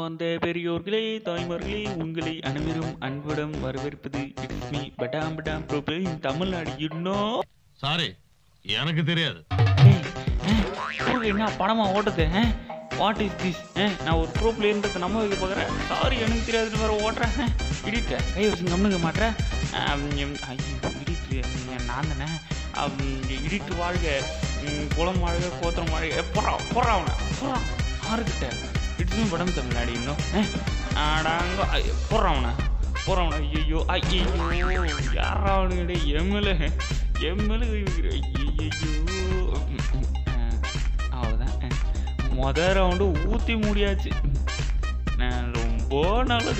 அன்பார்ந்த பெரியோர்களே தாய்மார்களே உங்களை அனைவரும் அன்புடன் வரவேற்பது இட்ஸ் மீ படாம் படாம் ப்ரோப்ளே இன் தமிழ்நாடு இன்னும் சாரி எனக்கு தெரியாது என்ன படமா ஓட்டுது வாட் இஸ் திஸ் நான் ஒரு ப்ரோ பிளேயர்ன்றதை நம்ம வைக்க பார்க்குறேன் சாரி எனக்கு தெரியாதுன்னு வேறு ஓட்டுறேன் இடிட்ட கை வச்சு கம்னுக்க மாட்டேன் ஐயோ இடிட்டு நான் தானே இடிட்டு வாழ்க ம், குளம் வாழ்க கோத்திரம் வாழ்க போறா போறா அவனை போறா யாருக்கிட்ட இட்ஸும் படம் தமிழ்நாடு இன்னும் ஆடாங்க போறான் அவனை போறவன ஐயோ ஐயோ யாரா அவனுடைய எம்எல்ஏ எம்எல்ஏ ஐயோ அவ்வளோதான் முத ரவுண்டு ஊற்றி முடியாச்சு நான் ரொம்ப நல்லது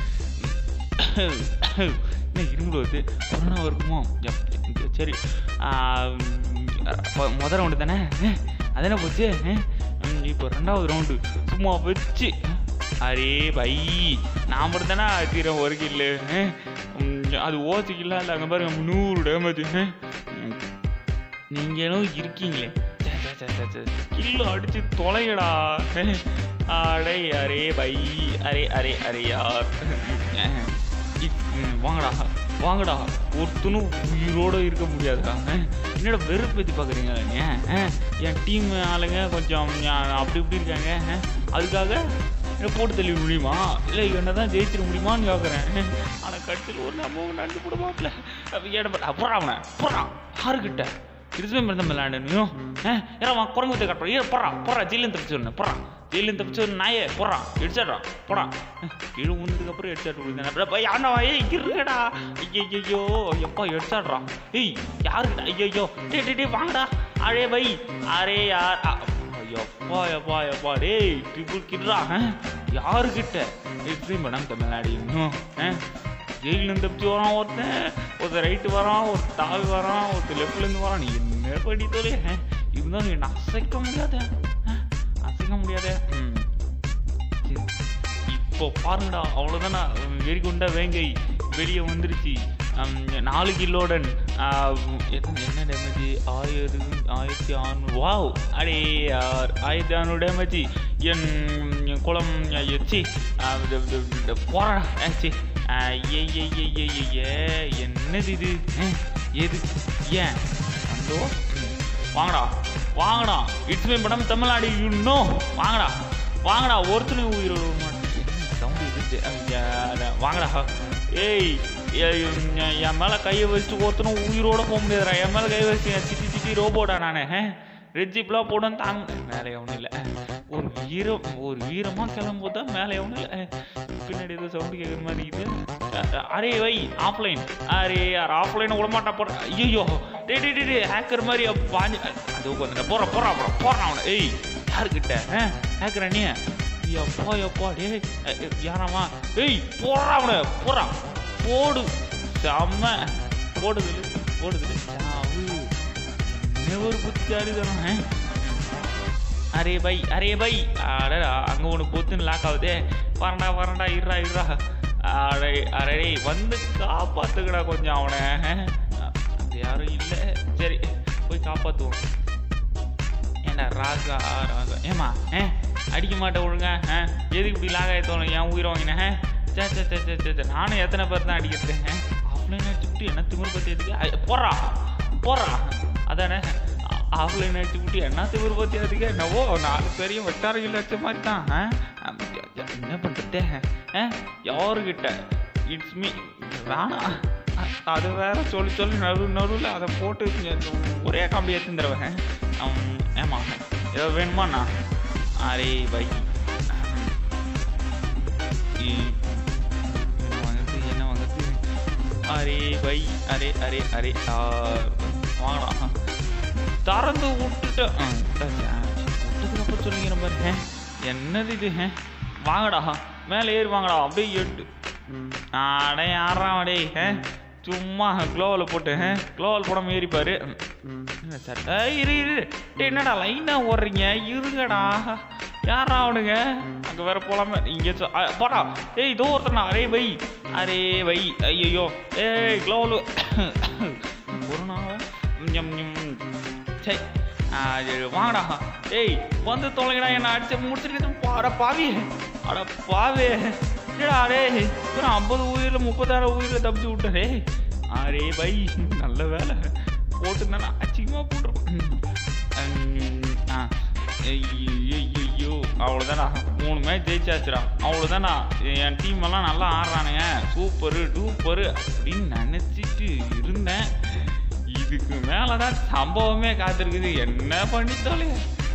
என்ன இரும்பு வருது கொரோனா இருக்குமோ எப்~ சரி ஆ, ம், முத ரவுண்டு தானே அதானே போச்சு ம், இப்போ ரெண்டாவது ரவுண்டு சும்மா வச்சு அரே பை நான் மட்டும் தானே தீரம் ஒரு கில்லு அது ஓசி கில்லா இல்லை அங்கே பாருங்க நூறு டேமேஜ் நீங்களும் இருக்கீங்களே கில்லு அடிச்சு தொலையடா அடே அரே பை அரே அரே அரே யார் இப்- ம், வாங்கடா வாங்கடா ஒருத்தனும் உயிரோட இருக்க முடியாதுடா அஹ், என்னடா வெறுப்பேத்தி பார்க்குறீங்க நீ அஹ், என் டீம் ஆளுங்க கொஞ்சம் ஞா- அப்படி இப்படி இருக்காங்க அஹ், அதுக்காக என்ன போட்டு தள்ளி முடியுமா இல்லை என்ன தான் ஜெயிச்சிட முடியுமான்னு கேட்குறேன் ஆனால் கட்சியில் ஒரு நம்ம நண்டு கூட மாட்டல ஏடப்பட போகிறான் அவனை போகிறான் யாருக்கிட்ட கிறிஸ்துவ மிருந்தம் விளையாடணும் ஏறா வா குரங்கு ஊற்றி கட்டுறோம் ஏ போறா போறா ஜெயிலும் தப்பிச்சு ஒன்று போறான் ஜெயிலும் தப்பிச்சு ஒரு நாயே போறான் எடுச்சாடுறான் போடான் கீழே உந்ததுக்கு அப்புறம் எடுச்சாட்டு விடுங்க யாருனா ஏய் இருங்கடா ஐயோ எப்பா எடுச்சாடுறான் ஏய் யாருக்கிட்ட ஐயோ டே டே டே வாங்கடா அரே பை அரே யார் அ, எப்பா எப்பா எப்பா டேய் ட்ரிபிள் கிட்ரா யாருக்கிட்ட எக்ஸ்ட்ரீம் படம் தமிழ்நாடு இன்னும் ஜெயிலேருந்து தப்பிச்சு வரான் ஒருத்தன் ஒருத்தன் ரைட்டு வரான் ஒரு தாவி வரான் ஒருத்தர் லெஃப்ட்லேருந்து வரான் நீ என்ன படி தோலே இருந்தாலும் என்ன அசைக்க முடியாத அசைக்க முடியாத ம். சரி. இப்போ பாருங்கடா அவ்வளோதானா வெறி கொண்ட வேங்கை வெளியே வந்துருச்சு ஹம், நாலு கிலோடன் எத்தனை என்ன டேமேஜ் ஆயிரம் ஆயிரத்தி அறநூறு வாவ் அடே யார் ஆயிரத்தி அறநூறு டேமேஜ் என் குளம் எச்சி போறா ஆச்சு என்னது இது அஹ், எது ஏன் வந்தோ ம். வாங்கடா வாங்கடா இட்ஸ் மீ படம் தமிழ்நாடு இன்னும் வாங்கடா வாங்கடா ஒருத்தனையும் உயிரோட சவுண்டு இருந்துச்சு அங்க, அட, வாங்கடா ஏய் ஏய், என் என் மேலே கையை வச்சுட்டு ஒருத்தனும் உயிரோட போக முடியாதுடா என் மேலே கை வச்சு என் சிட்டி சிட்டி ரோபோடா நான் ரெட் ஜிப்லாம் போடணும் தாங்க மேலே எவனும் இல்லை ஒரு வீரம் ஒரு வீரமாக கிளம்பும்போது தான் மேலே எவனும் இல்லை பின்னாடி ஏதோ சவுண்டு கேட்குற மாதிரி இது அரே வை ஆஃப்லைன் அரே யார் ஆஃப்லைனை விடமாட்டா போடுற ஐயோ டே டே டே டே ஹேக்கர் மாதிரி அப்ப பாஞ்சு அது உட்காந்து போற போறா அப்புறம் போறான் அவனை ஏய் யாருக்கிட்ட ஹேக்கரா நீ எப்பா எப்பா டே யாராமா ஏய் போடுறா அவனை போடுறான் போடு செம்ம போடுது போடுது சாவு என்ன ஒரு புத்திசாலி தானே அரே பை அரே பை அடடா அங்கே ஒன்று பொத்துன்னு லாக் ஆகுதே வரண்டா வரண்டா இருடா இருடா அடே அரே வந்து காப்பாத்துக்கடா கொஞ்சம் அவனை அது யாரும் இல்லை சரி போய் காப்பாற்றுவோம் ஏண்டா ராகா ராகா ஏமா ஏ அடிக்க மாட்டேன் ஒழுங்க ஆ எதுக்கு இப்படி லாக் ஆகித்தோணும் என் உயிரை வாங்கினேன் சே சே சே சே சே சே நானும் எத்தனை பேர் தான் அடிக்கிறது ஆஃப்லைன் அடிச்சுட்டு என்ன திமிர் பற்றி எதுக்கு ஐ, போறா போறா அதானே ஆஃப்லைன் அடிச்சுட்டு என்ன திமிர் பற்றி அதுக்கு என்னவோ நாலு பேரையும் வெட்டாரையில் அடிச்ச மாதிரி தான் ஆ? அம், என்ன பண்ணுறது யாருக்கிட்ட இட்ஸ் மீ வேணாம் அ- அது வேற சொல்லி சொல்லி நடு நடுவில் அதை போட்டு இங்க ஒரே காம்பி எடுத்துருவேன் ஏமா ஏதோ வேணுமாண்ணா அரே பை என்ன வாங்குறது என்ன வாங்குறது அரே பை அரே அரே அரே ஆ, வாங்கடா திறந்து விட்டுட்டு ஆ, விட்டாச்சு. ஆ, விட்டதுக்கு அப்புறம் சொல்லிக்கிற பாரு ஹே, என்னது இது ஹே? வாங்கடா மேலே ஏறி வாங்கடா அப்படியே எட்டு அடே யாரா அடே ஹே சும்மா க்ளோவில் போட்டு க்ளோவில் போடாமல் ஏறிப்பாரு என்ன சார் ஏய், இரு இரு டேய் என்னடா லைனாக ஓடுறீங்க இருங்கடா யாரா அவனுங்க அங்கே வேற போலாம இங்கே போடா ஏய் இதோ ஒருத்தனா அரே பை அரே பை ஐயோ ஏய் க்ளோவில் கொரோனாவும் சரி ஆ, சரி, வாங்கடா ஏய் வந்து தொலைங்கடா என்ன அடிச்சு முடிச்சுட்டு பாட பாவி அட பாவே என்னடா டேய் இப்போ ஐம்பது உயிரில் முப்பத்தாறு உயிரில் தப்பிச்சு விட்டனே அரே பை நல்ல வேலை போட்டுருந்தேன்னா அச்சிங்கமாக போட்டுருப்பேன் ஆ ஐயோ அவ்வளோதானா மூணு மேட்ச் ஜெயிச்சாச்சுடா அவ்வளோதானா என் டீம் எல்லாம் நல்லா ஆடுறானுங்க சூப்பரு டூப்பரு அப்படின்னு நினச்சிட்டு இருந்தேன் இதுக்கு மேலே தான் சம்பவமே காத்திருக்குது என்ன பண்ணி தொலை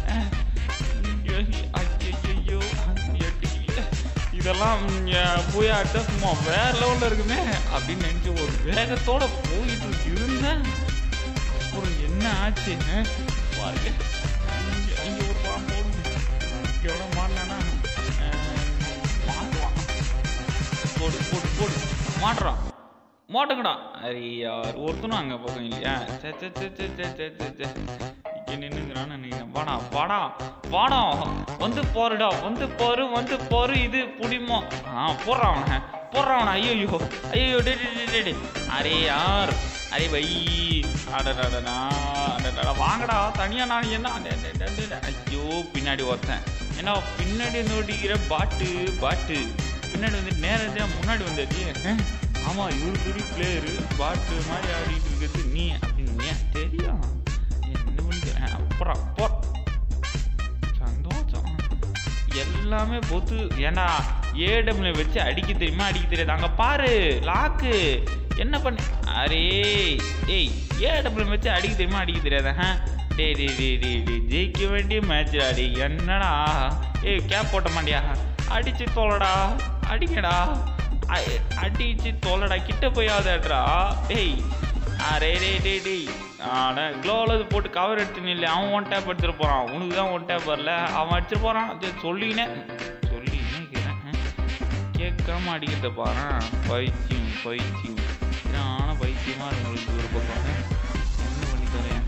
ஐயோ இதெல்லாம் போய் அடுத்த சும்மா வேற லெவலில் இருக்குமே அப்படின்னு நினச்சி ஒரு வேகத்தோட போயிட்டு இருந்தேன் அப்புறம் என்ன ஆச்சு ஆ? பாருங்க இங்க இங்க ஒரு படம் போடுங்க எவ்வளோ மாட்டினா மாட்டுவான் போடு போடு போடு மாட்டுறான் மாட்டுங்கடா அரே யார் ஒருத்தனும் அங்கே பக்கம் இல்லையா சே சே சே சே சே சே சே சே இங்கே நின்றுங்கிறான்னு நினைக்கிறேன் வாடா வாடா வாடா வந்து போருடா வந்து போரு வந்து போரு இது புடிமோ ஆ போடுறான் அவனை போடுறான் அவனை ஐயோ ஐயோ டே டே, டே டே டே அரே யார் அரே வை அடடடடா அடடடா வாங்கடா தனியா நான் என்ன டே, டே, டே, டே, டே. ஐயோ பின்னாடி ஒருத்தன் ஏன்னா பின்னாடி நோட்டிக்கிற பாட்டு பாட்டு பின்னாடி வந்து நேரடியாக முன்னாடி வந்தாச்சு அஹ், ஆமா இவரு பெரிய பிளேயரு பாட்டு மாதிரி ஆடிட்டு இருக்கிறது நீ அப்படின்னு ஏன் தெரியும் என்ன பண்ணிக்கிறேன் அப்புறம் போ சந்தோஷம் எல்லாமே பொத்து ஏண்டா ஏடம்ல வச்சு அடிக்க தெரியுமா அடிக்க தெரியாது அங்க பாரு லாக்கு என்ன பண்ண அரே ஏய் ஏடம்ல வச்சு அடிக்க தெரியுமா அடிக்க தெரியாதா ஆ? டேய் டேய் டேய் டேய் டேய் ஜெயிக்க வேண்டிய மேட்ச் அடி என்னடா ஏய் கேப் போட்ட மாட்டியா அடிச்சு தோலடா அடிங்கடா அ- அடிச்சு தோலடா கிட்ட போயாதடா டேய் அரே டே டே டேய் ஆட க்ளோவில் போட்டு கவர் எடுத்துன்னு இல்லை அவன் ஒன் டேப் எடுத்துட்டு போகிறான் உனக்கு தான் ஒன் டேப் வரல அவன் அடிச்சிட்டு போகிறான் அது சொல்லினே சொல்லினே இருக்கிறேன் கேட்காம அடிக்கிறத பாரு பைத்தியம் பைத்தியம் ஆன பைத்தியமாக இருக்கு ஒரு பக்கம் என்ன பண்ணி தரேன்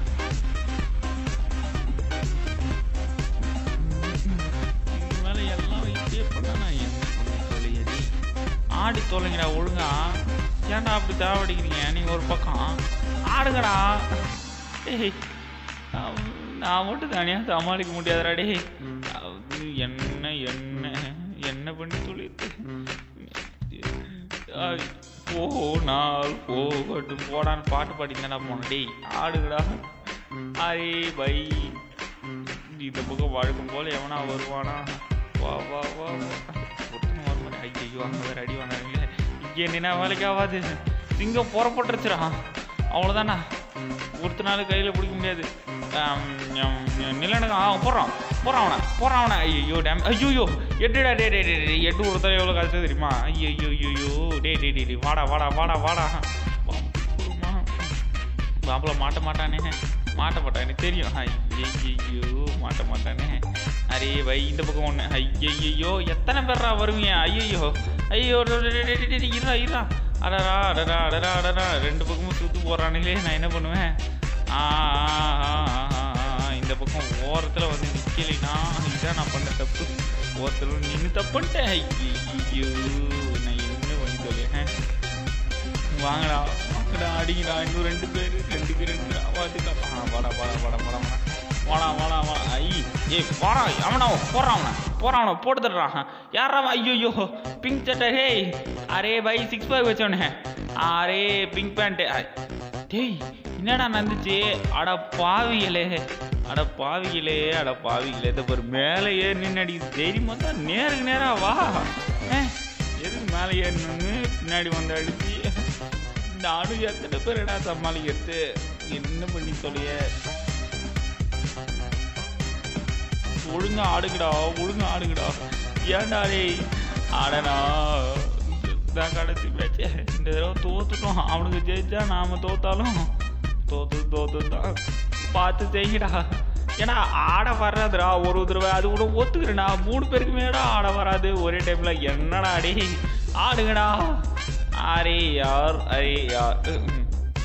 இதுக்கு மேலே எல்லாம் இப்படியே பண்ணா நான் என்ன பண்ண சொல்லியடி ஆடி தொலைங்கடா ஒழுங்கா ஏன்டா அப்படி தேவடிக்கிறீங்க நீங்க ஒரு பக்கம் ஆடுங்கடா ஏய் நான் நான் மட்டும் தனியாக சமாளிக்க முடியாதுடா டேய் அது என்ன என்ன என்ன பண்ணி சொல்லிட்டு போனால் போகட்டும் போடான்னு பாட்டு பாடிந்தாடா போன டேய் ஆடுங்கடா அரே பை இந்த பக்கம் வழக்கம் போல எவனா வருவானா வா வா வா வா ஒருத்தனும் வர மாட்டேன் ஐயோ அங்கே வேறு அடி வாங்குறாங்களே இங்கே என்ன வேலைக்கு ஆகாது சிங்கம் புறப்பட்டுருச்சுடா அவ்வளோதானா ஒருத்தனால கையில் பிடிக்க முடியாது நிலனுக்கு ஆ போடுறான் போடுறான் அவனை போடுறான் அவனை ஐயோ டேம் ஐயோ எட்டுடா டே டே டே டே எட்டு ஒருத்தர் எவ்வளோ கஷ்டம் தெரியுமா ஐயோ ஐயோ டே டே டே டே வாடா வாடா வாடா வாடா கொடுமா பாம்பளை மாட்ட மாட்டானே மாட்ட மாட்டான் எனக்கு தெரியும் ஐயோ மாட்ட மாட்டானே அரே வை இந்த பக்கம் ஒன்று ஐயையோ எத்தனை பேர்ரா வருவீங்க ஐயையோ ஐயோ இருடா இருடா அடடா அடடா அடடா அடடா ரெண்டு பக்கமும் சுத்து போடுறானுங்களே நான் என்ன பண்ணுவேன் ஆ, ஆ, ஆ, ஆ, ஆ, இந்த பக்கம் ஓரத்தில் வந்து நிற்கலைனா இதான் நான் பண்ண தப்பு ஓரத்தில் நின்று தப்புன்ட்டேன் ஐயோ நான் என்ன பண்ணி சொல்லிட்டேன் வாங்கடா வாங்கடா அடிங்கடா இன்னும் ரெண்டு பேர் ரெண்டு பேர் ரெண்டு வாட்டுக்கா ஆ வாடா வாடா வாடா வாடா வாடா வாடா வாடா வாடா ஐ ஏய் வாடா அவனா போறான் அவனை போறான் அவனை போட்டு தர்றான் யாரா ஐயோ பிங்க் சட்டை ஹே அரே பை சிக்ஸ் பேக் வச்சவனே அரே பிங்க் பேண்ட்டு டேய் என்னடா நடந்துச்சு அட பாவிகளே அட பாவிகளே அட பாவிகளே இதை ஒரு மேலே ஏறி நின்று அடிக்குது தைரியமா தான் நேருக்கு நேரா வா ஏ, எதுக்கு மேலே ஏறணும்னு பின்னாடி வந்து அடிச்சு இந்த ஆடு எத்தனை பேருடா சமாளிக்கிறது என்ன பண்ணி சொல்லிய ஒழுங்கா ஆடுங்கடா ஒழுங்கா ஆடுங்கடா ஏன்டா டேய் ஆடனா தான் கடைசி மேட்ச் இந்த தடவை தோத்துட்டோம் அவனுக்கு ஜெயிச்சா நாம தோத்தாலும் தோத்து தோத்து தான் பார்த்து செய்யுங்கடா ஏன்னா ஆட வராதுடா ஒரு தடவை அது கூட ஒத்துக்கிறேன்டா மூணு பேருக்கு மேடா ஆட வராது ஒரே டைம்ல என்னடா டேய் ஆடுங்கடா அரே யார் அரே யார் ம்.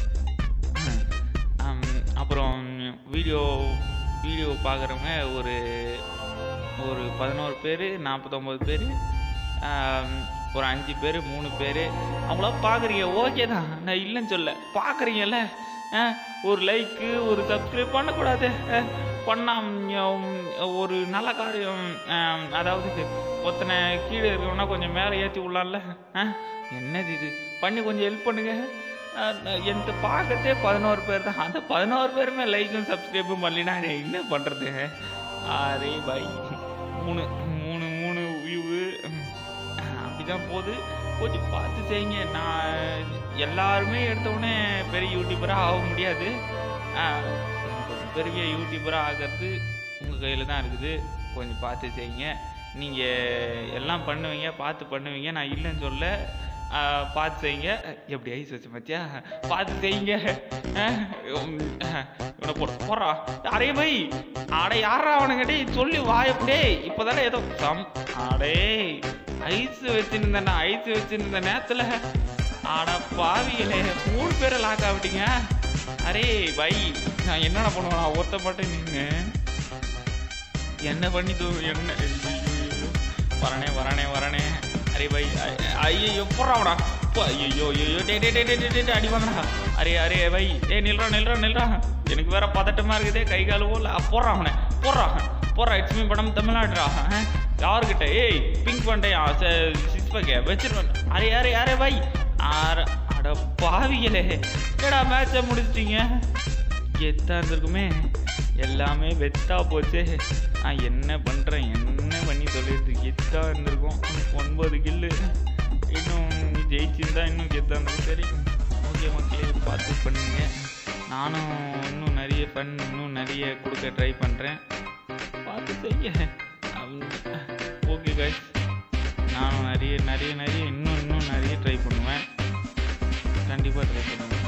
ஆம், அப்புறம் வீடியோ வீடியோ பார்க்குறவங்க ஒரு ஒரு பதினோரு பேர் நாற்பத்தொம்பது பேர் ஒரு அஞ்சு பேர் மூணு பேர் அவங்களாம் பார்க்குறீங்க ஓகே தான் நான் இல்லைன்னு சொல்ல பார்க்குறீங்கல்ல ஒரு லைக்கு ஒரு சப்ஸ்கிரைப் பண்ணக்கூடாது அஹ், பண்ணால் ஒரு நல்ல காரியம் ஆம், அதாவது ஒருத்தனை கீழே இருக்கவனா கொஞ்சம் மேலே ஏற்றி விடலாம்ல ஆ என்னது இது பண்ணி கொஞ்சம் ஹெல்ப் பண்ணுங்க என்கிட்ட பார்க்கறதே பதினோரு பேர் தான் அந்த பதினோரு பேருமே லைக்கும் சப்ஸ்கிரைபும் பண்ணலினா நான் என்ன பண்ணுறது அரே பை மூணு மூணு மூணு வியூவு அப்படிதான் போகுது கொஞ்சம் பார்த்து செய்யுங்க நான் எல்லாருமே எடுத்தவுடனே பெரிய யூடியூபராக ஆக முடியாது ஆஹ், கொஞ்சம் பெரிய யூடியூபராக ஆகிறது உங்கள் கையில் தான் இருக்குது கொஞ்சம் பார்த்து செய்யுங்க நீங்கள் எல்லாம் பண்ணுவீங்க பார்த்து பண்ணுவீங்க நான் இல்லைன்னு சொல்ல ஆஹ், பார்த்து செய்யுங்க எப்படி ஐஸ் வச்சு மத்தியா பார்த்து செய்யுங்க ஆஹ், உம், ஆஹ், இவனை போட போடுறா அரே பை அடே யாரா அவனுங்கடே சொல்லி வாயப்படே இப்போதானே ஏதோ சம் அடே ஐஸ் வச்சுருந்தேன் ஐஸ் வச்சுருந்த நேரத்தில் ஆட பாவிகளே மூணு பேரை லாக் ஆகிட்டீங்க அரே பை நான் என்னடா பண்ணுவேன் ஒருத்த மட்டும் நின்று என்ன பண்ணி தூ என்ன ஐயையோ. வரணே வரணே வரணே அரே பை ஐயோ போடுறாடா ஐயோ ஐயோ டே டே டே டே டே, டே டே அடி வாங்கடா அரே அரே பை டே நில்றா நில்றா நில்றா எனக்கு வேற பதட்டமா இருக்குதே கை கால் போல போடுறான் அவனை போடுறான் போடுறா இட்ஸ் மீ படம் தமிழ்நாடுறா யாருக்கிட்ட ஏய் பிங்க் பண்ணிட்டேன் சிக்ஸ் பேக்கே வச்சிருவேன் அரே அரே அரே பை ஆற அட பாவிகளே என்னடா மேட்சை முடிச்சிட்டீங்க கெத்தா இருந்திருக்குமே எல்லாமே வெத்தா போச்சு நான் என்ன பண்ணுறேன் என்ன பண்ணி சொல்லிட்டு கெத்தா இருந்திருக்கும் ஒன்பது கில்லு இன்னும் ஜெயிச்சிருந்தா இன்னும் கெத்தா இருந்திருக்கும் சரி ஓகே மக்களே பார்த்து பண்ணுங்க நானும் இன்னும் நிறைய ஃபன் இன்னும் நிறைய கொடுக்க ட்ரை பண்ணுறேன் பார்த்து செய்ய ஓகே guys நானும் நிறைய நிறைய நிறைய இன்னும் இன்னும் நிறைய ட்ரை பண்ணுவேன் கண்டிப்பாக ட்ரை பண்ணுவேன்